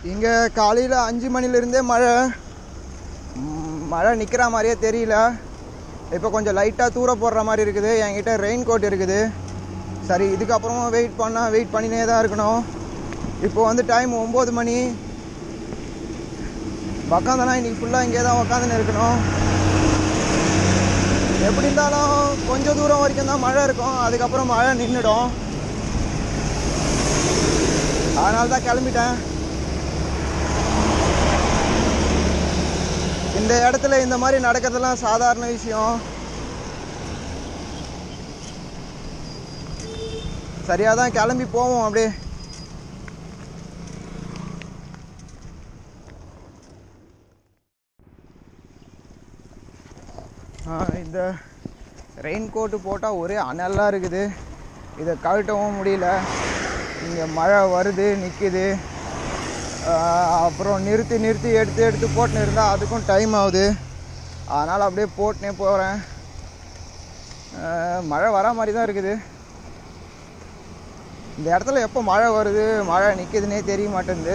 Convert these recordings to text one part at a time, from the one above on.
இங்கே காலையில் அஞ்சு மணிலேருந்தே மழை ம், மழை நிற்கிற மாதிரியே தெரியல இப்போ கொஞ்சம் லைட்டாக தூர போடுற மாதிரி இருக்குது என்கிட்ட ரெயின் கோட் இருக்குது சரி இதுக்கப்புறமும் வெயிட் பண்ணால் வெயிட் பண்ணினே தான் இருக்கணும் இப்போ வந்து டைம் ஒம்பது மணி உக்காந்தனா இன்னைக்கு ஃபுல்லாக இங்கே தான் உக்காந்துன்னு இருக்கணும் எப்படி இருந்தாலும் கொஞ்சம் தூரம் வரைக்கும் தான் மழை இருக்கும் அதுக்கப்புறம் மழை நின்றுடும் அதனால தான் கிளம்பிட்டேன் இந்த இடத்துல இந்த மாதிரி நடக்கிறதெல்லாம் சாதாரண விஷயம் சரியாக தான் கிளம்பி போவோம் அப்படியே ஆ, இந்த ரெயின் கோட்டு போட்டால் ஒரே அனலாக இருக்குது இதை கழட்டவும் முடியல இங்கே மழை வருது நிற்கிது அப்புறம் நிறுத்தி நிறுத்தி எடுத்து எடுத்து போட்டுன்னு இருந்தால் அதுக்கும் டைம் ஆகுது அதனால் அப்படியே போட்டுனே போகிறேன் மழை வரா மாதிரி தான் இருக்குது இந்த இடத்துல எப்போ மழை வருது மழை நிற்கிதுன்னே தெரிய மாட்டேங்குது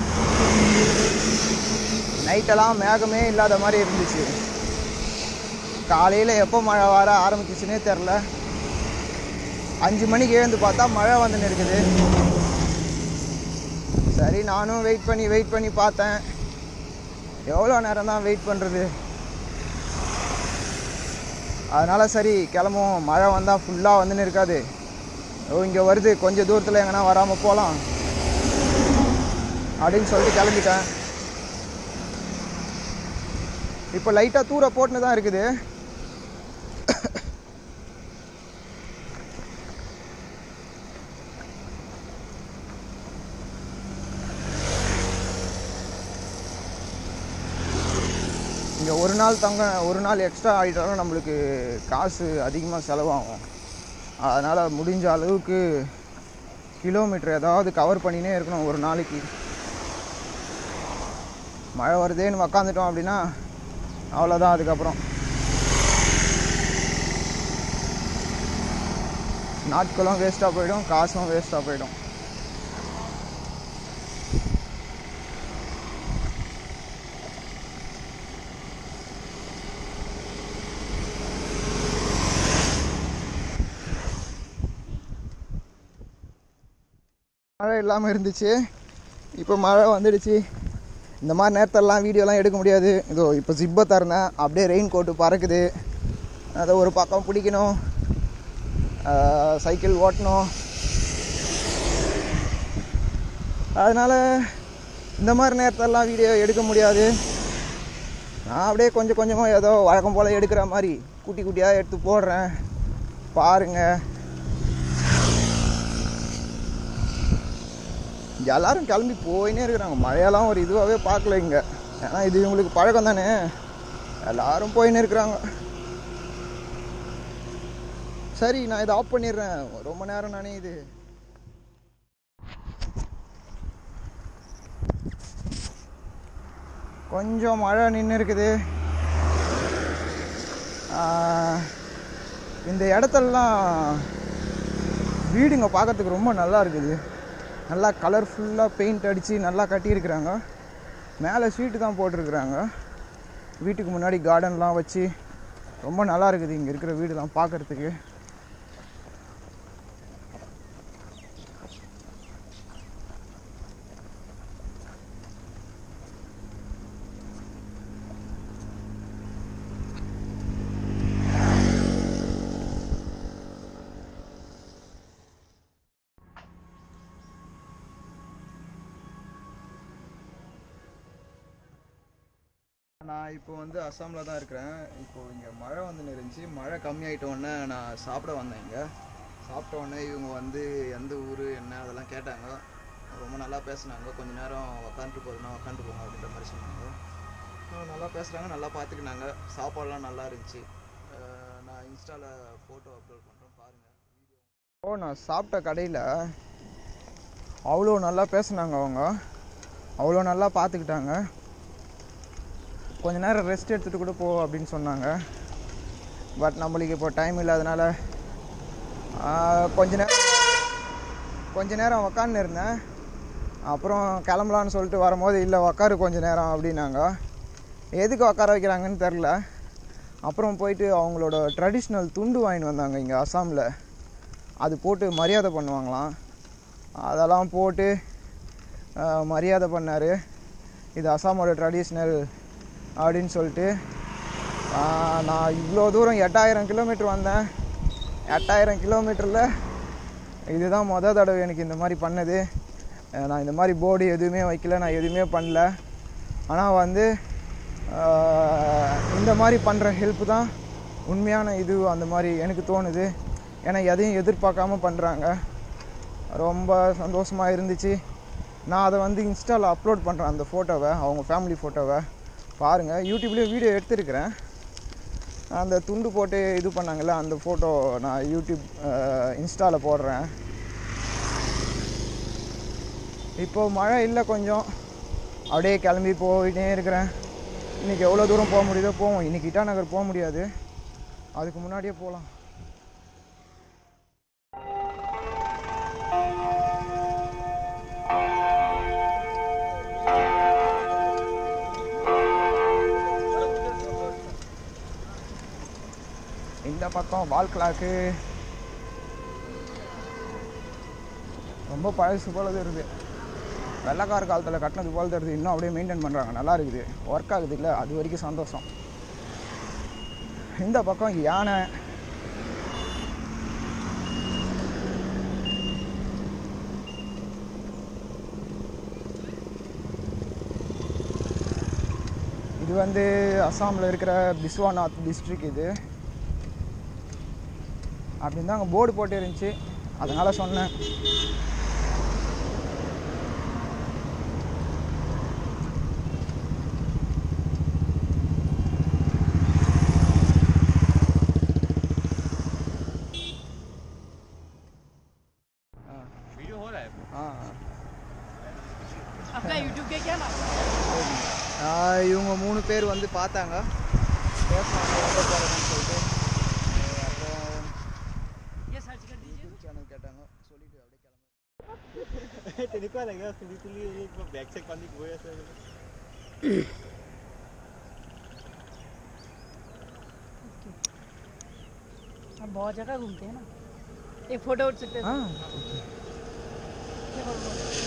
நைட்டெல்லாம் மேகமே இல்லாத மாதிரி இருந்துச்சு காலையில் எப்போ மழை வர ஆரம்பிச்சிச்சுன்னே தெரில அஞ்சு மணிக்கு எழுந்து பார்த்தா மழை வந்துன்னு இருக்குது சரி நானும் வெயிட் பண்ணி வெயிட் பண்ணி பார்த்தேன் எவ்வளோ நேரம் தான் வெயிட் பண்ணுறது அதனால் சரி கிளம்புவோம் மழை வந்தால் ஃபுல்லாக வந்துன்னு இருக்காது ஓ இங்கே வருது கொஞ்சம் தூரத்தில் எங்கன்னா வராமல் போகலாம் அப்படின்னு சொல்லிட்டு கிளம்பிட்டேன் இப்போ லைட்டாக தூர போட்டுன்னு தான் இருக்குது இங்கே ஒரு நாள் தங்க ஒரு நாள் எக்ஸ்ட்ரா ஆகிட்டாலும் நம்மளுக்கு காசு அதிகமாக செலவாகும் அதனால் முடிஞ்ச அளவுக்கு கிலோமீட்டர் ஏதாவது கவர் பண்ணினே இருக்கணும் ஒரு நாளைக்கு மழை வருதேன்னு உக்காந்துட்டோம் அப்படின்னா அவ்வளோதான் அதுக்கப்புறம் நாட்களும் வேஸ்ட்டாக போயிடும் காசும் வேஸ்ட்டாக போயிடும் மழை இல்லாமல் இருந்துச்சு இப்போ மழை வந்துடுச்சு இந்த மாதிரி நேரத்தெல்லாம் வீடியோலாம் எடுக்க முடியாது இதோ இப்போ ஜிப்பை திறந்தேன் அப்படியே ரெயின் கோட்டு பறக்குது அதை ஒரு பக்கம் பிடிக்கணும் ஆஹ் சைக்கிள் ஓட்டணும் அதனால் இந்த மாதிரி நேரத்தெல்லாம் வீடியோ எடுக்க முடியாது நான் அப்படியே கொஞ்சம் கொஞ்சமாக ஏதோ வழக்கம் போல் எடுக்கிற மாதிரி குட்டி குட்டியாக எடுத்து போடுறேன் பாருங்கள் இங்க எல்லாரும் கிளம்பி போயினே இருக்கிறாங்க மழையெல்லாம் ஒரு இதுவாகவே பார்க்கல இங்கே ஏன்னா இது இவங்களுக்கு பழக்கம் தானே எல்லாரும் போயின்னு இருக்கிறாங்க சரி நான் இதை ஆஃப் பண்ணிடுறேன் ரொம்ப நேரம் நானே இது கொஞ்சம் மழை நின்று இருக்குது ஆஹ், இந்த இடத்தெல்லாம் வீடுங்க பார்க்கறதுக்கு ரொம்ப நல்லா இருக்குது நல்லா கலர்ஃபுல்லாக பெயிண்ட் அடித்து நல்லா கட்டியிருக்கிறாங்க மேலே ஷீட்டு தான் போட்டிருக்கிறாங்க வீட்டுக்கு முன்னாடி கார்டன்லாம் வச்சு ரொம்ப நல்லா இருக்குது இங்கே இருக்கிற வீடுலாம் பார்க்கறதுக்கு நான் இப்போ வந்து அஸ்ஸாமில் தான் இருக்கிறேன் இப்போ இங்கே மழை வந்து இருந்துச்சு மழை கம்மியாயிட்ட உடனே நான் சாப்பிட வந்தேன் இங்கே சாப்பிட்ட உடனே இவங்க வந்து எந்த ஊர் என்ன அதெல்லாம் கேட்டாங்க ரொம்ப நல்லா பேசுனாங்க கொஞ்ச நேரம் உக்காந்துட்டு போதுன்னா உக்காந்துட்டு போங்க அப்படின்ற மாதிரி சொன்னாங்க அஹ் நல்லா பேசுகிறாங்க நல்லா பார்த்துக்கினாங்க சாப்பாடுலாம் நல்லா இருந்துச்சு அஹ் நான் இன்ஸ்டாவில் ஃபோட்டோ அப்லோட் பண்ணுறேன் பாருங்கள் ஓ நான் சாப்பிட்ட கடையில் அவ்வளோ நல்லா பேசுனாங்க அவங்க அவ்வளோ நல்லா பார்த்துக்கிட்டாங்க கொஞ்ச நேரம் ரெஸ்ட் எடுத்துகிட்டு கூட போ அப்படின்னு சொன்னாங்க பட் நம்மளுக்கு இப்போ டைம் இல்லாதனால ஆஹ், கொஞ்ச நேரம் கொஞ்ச நேரம் உக்காந்து இருந்தேன் அப்புறம் கிளம்பலான்னு சொல்லிட்டு வரும்போது இல்லை உக்காரு கொஞ்ச நேரம் அப்படின்னாங்க எதுக்கு உட்கார வைக்கிறாங்கன்னு தெரில அப்புறம் போயிட்டு அவங்களோட ட்ரெடிஷ்னல் துண்டு வாங்கிட்டு வந்தாங்க இங்கே அஸ்ஸாமில் அது போட்டு மரியாதை பண்ணுவாங்களாம் அதெல்லாம் போட்டு ஆஹ், மரியாதை பண்ணார் இது அஸ்ஸாமோட ட்ரெடிஷ்னல் அப்படின்னு சொல்லிட்டு ஆஹ், நான் இவ்வளோ தூரம் எட்டாயிரம் கிலோமீட்டர் வந்தேன் எட்டாயிரம் கிலோமீட்டரில் இதுதான் மொதல் தடவை எனக்கு இந்த மாதிரி பண்ணது அஹ் நான் இந்த மாதிரி போர்டு எதுவுமே வைக்கல நான் எதுவுமே பண்ணல ஆனால் வந்து ஆஹ் இந்த மாதிரி பண்ணுற ஹெல்ப் தான் உண்மையான இது அந்த மாதிரி எனக்கு தோணுது ஏன்னா எதையும் எதிர்பார்க்காம பண்ணுறாங்க ரொம்ப சந்தோஷமாக இருந்துச்சு நான் அதை வந்து இன்ஸ்டாவில் அப்லோட் பண்ணுறேன் அந்த ஃபோட்டோவை அவங்க ஃபேமிலி ஃபோட்டோவை பாருங்கள் யூடியூப்லேயும் வீடியோ எடுத்திருக்கிறேன் அந்த துண்டு போட்டு இது பண்ணாங்கல்ல அந்த ஃபோட்டோ நான் யூடியூப் இன்ஸ்டாவில் போடுறேன் இப்போ மழை இல்லை கொஞ்சம் அப்படியே கிளம்பி போயிட்டே இருக்கிறேன் இன்றைக்கி எவ்வளோ தூரம் போக முடியுதோ போவோம் இன்றைக்கி இட்டாநகர் போக முடியாது அதுக்கு முன்னாடியே போகலாம் இந்த பக்கம் வால் கிளாக்கு ரொம்ப பழசு போல இருக்குது வெள்ளக்கார காலத்தில் கட்டினது போல தெரியுது இன்னும் அப்படியே மெயின்டைன் பண்ணுறாங்க நல்லா இருக்குது ஒர்க் ஆகுது இல்லை அது வரைக்கும் சந்தோஷம் இந்த பக்கம் யானை இது வந்து அஸ்ஸாமில் இருக்கிற பிஸ்வாநாத் டிஸ்ட்ரிக்ட் இது அப்படின்னு தான் அங்கே போர்டு போட்டு இருந்துச்சு அதனால் சொன்னேன் वीडियो हो रहा है ஆ आपका यूट्यूब के क्या नाम ஆ, இவங்க மூணு பேர் வந்து பார்த்தாங்க பேசினாங்க எங்கே போகிறதுன்னு சொல்லிட்டு அப்புறம் ये सर्च कर दीजिए யூடியூப் சேனல் கேட்டாங்க சொல்லிட்டு அப்படியே கிளம்பி তেনেকুৱা লাগে চুলি তুলি কিবা বেগ চেগ বান্ধি গৈ আছে हम बहुत जगह घूमते हैं ना एक फोटो उठ सकते ஆ हैं ये फोटो।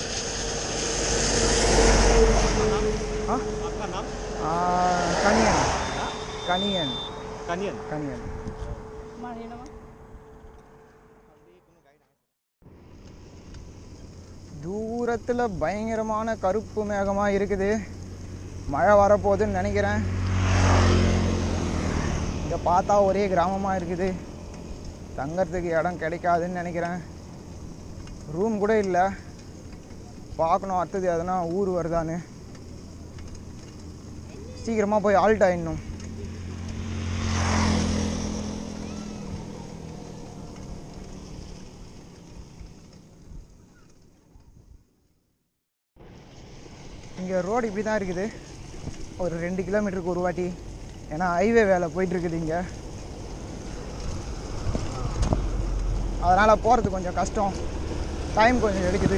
ஆ आपका नाम ஆ, கனியன் கனியன் कानियन கனியன் हमारे नाम தூரத்தில் பயங்கரமான கருப்பு மேகமாக இருக்குது மழை வரப்போகுதுன்னு நினைக்கிறேன் இங்கே பார்த்தா ஒரே கிராமமாக இருக்குது தங்கறதுக்கு இடம் கிடைக்காதுன்னு நினைக்கிறேன் ரூம் கூட இல்லை பார்க்கணும் அடுத்தது எதனா ஊர் வருதான்னு சீக்கிரமாக போய் ஆல்ட் ஆயிடணும் இங்கே ரோடு இப்படி தான் இருக்குது ஒரு ரெண்டு கிலோமீட்டருக்கு ஒரு வாட்டி ஏன்னா ஹைவே வேலை போயிட்டுருக்குது இங்கே அதனால் போகிறது கொஞ்சம் கஷ்டம் டைம் கொஞ்சம் எடுக்குது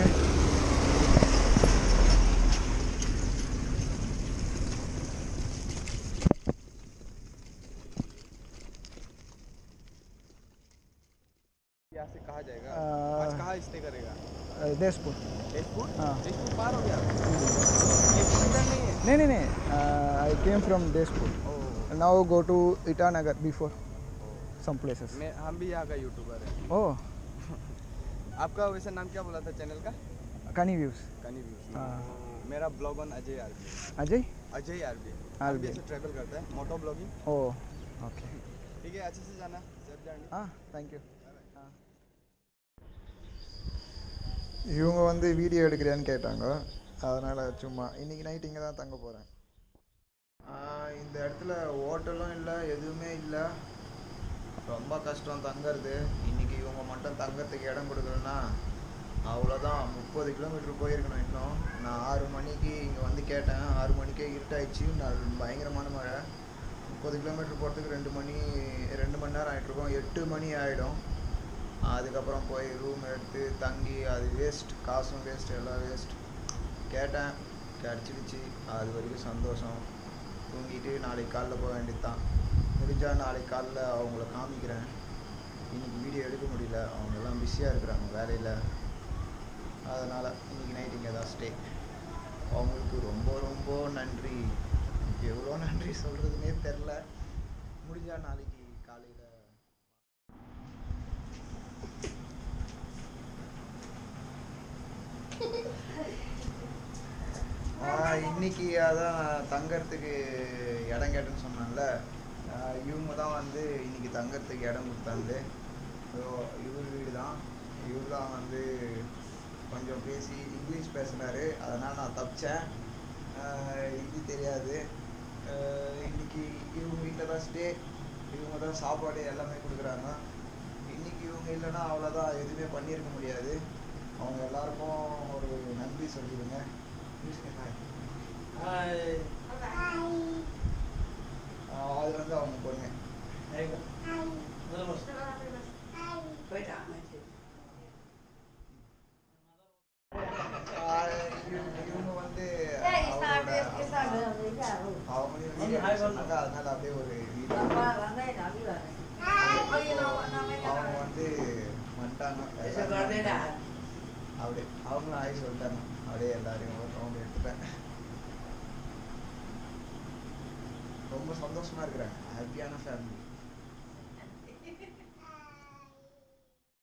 यहाँ से कहाँ जाएगा अ, आज कहाँ स्टे करेगा தேஷ்பூர் तेजपुर हाँ। तेजपुर पार हो गया तेजपुर इधर नहीं है नहीं नहीं नहीं I came from Deshpur oh now go to Itanagar before some places मैं हम भी यहाँ का यूट्यूबर है ओह आपका वैसे नाम क्या बोला था चैनल का कनी व्यूज कनी व्यूज हाँ। मेरा blog on Ajay RB Ajay Ajay RB RB. RB से ट्रैवल करता है मोटो ब्लॉगिंग ओह ओके ठीक है अच्छे से जाना सेफ जर्नी ஆ தேங்க்யூ இவங்க வந்து வீடியோ எடுக்கிறியான்னு கேட்டாங்க அதனால் சும்மா இன்றைக்கி நைட் இங்கே தான் தங்க போகிறேன் இந்த இடத்துல ஹோட்டலும் இல்லை எதுவுமே இல்லை ரொம்ப கஷ்டம் தங்கறது இன்னைக்கு இவங்க மட்டும் தங்கறதுக்கு இடம் கொடுக்கலன்னா அவ்வளோதான் முப்பது கிலோமீட்டர் போயிருக்கணும் இன்னும் நான் ஆறு மணிக்கு இங்கே வந்து கேட்டேன் ஆறு மணிக்கே இருட்டாயிடுச்சு நான் பயங்கரமான மழை முப்பது கிலோமீட்டர் போகிறதுக்கு ரெண்டு மணி ரெண்டு மணி நேரம் ஆகிட்ருக்கோம் எட்டு மணி ஆகிடும் அதுக்கப்புறம் போய் ரூம் எடுத்து தங்கி அது வேஸ்ட் காசும் வேஸ்ட் எல்லாம் வேஸ்ட் கேட்டேன் கிடச்சிடுச்சு அது வரைக்கும் சந்தோஷம் தூங்கிட்டு நாளைக்கு காலைல போக வேண்டியது தான் முடிஞ்சால் நாளைக்கு காலைல அவங்கள காமிக்கிறேன் இன்னைக்கு வீடியோ எடுக்க முடியல அவங்க எல்லாம் பிஸியாக இருக்கிறாங்க வேலையில் அதனால் இன்னைக்கு நைட் இங்கே தான் ஸ்டே அவங்களுக்கு ரொம்ப ரொம்ப நன்றி எவ்வளோ நன்றி சொல்கிறதுனே தெரில முடிஞ்சால் நாளைக்கு காலையில் ஆஹ் இன்னைக்கு அதான் தங்கறதுக்கு இடம் கேட்டேன்னு சொன்னேன்ல ஆஹ் இவங்க தான் வந்து இன்னைக்கு தங்கறதுக்கு இடம் கொடுத்தாங்க இவர் வீடு தான் இவர் தான் வந்து கொஞ்சம் பேசி இங்கிலீஷ் பேசினாரு அதனால் நான் தப்பிச்சேன் ஆஹ் ஹிந்தி தெரியாது ஆஹ் இன்னைக்கு இவங்க வீட்டில் தான் ஸ்டே இவங்க தான் சாப்பாடு எல்லாமே கொடுக்குறாங்க இன்னைக்கு இவங்க இல்லைன்னா அவ்வளோதான் எதுவுமே பண்ணியிருக்க முடியாது அவங்க எல்லாருக்கும் ஒரு நன்றி சொல்லிடுங்க ஆஹ் அது வந்து அவங்க பொண்ணு ஆஹ் இவங்க இவங்க வந்து அவங்களோட அவங்களையும் வீடியோ எடுக்க சொன்னாங்க அதனால அப்படியே ஒரு வீடியோ அவங்க வந்து வந்துட்டாங்க எல்லாரும் அப்படியே அவங்களும் ஆகி சொல்லிட்டாங்க அப்படியே எல்லாரையும் ஒரு ரவுண்ட் எடுத்துட்டேன் ரொம்ப சந்தோஷமா இருக்கிறாங்க ஹாப்பியான ஃபேமிலி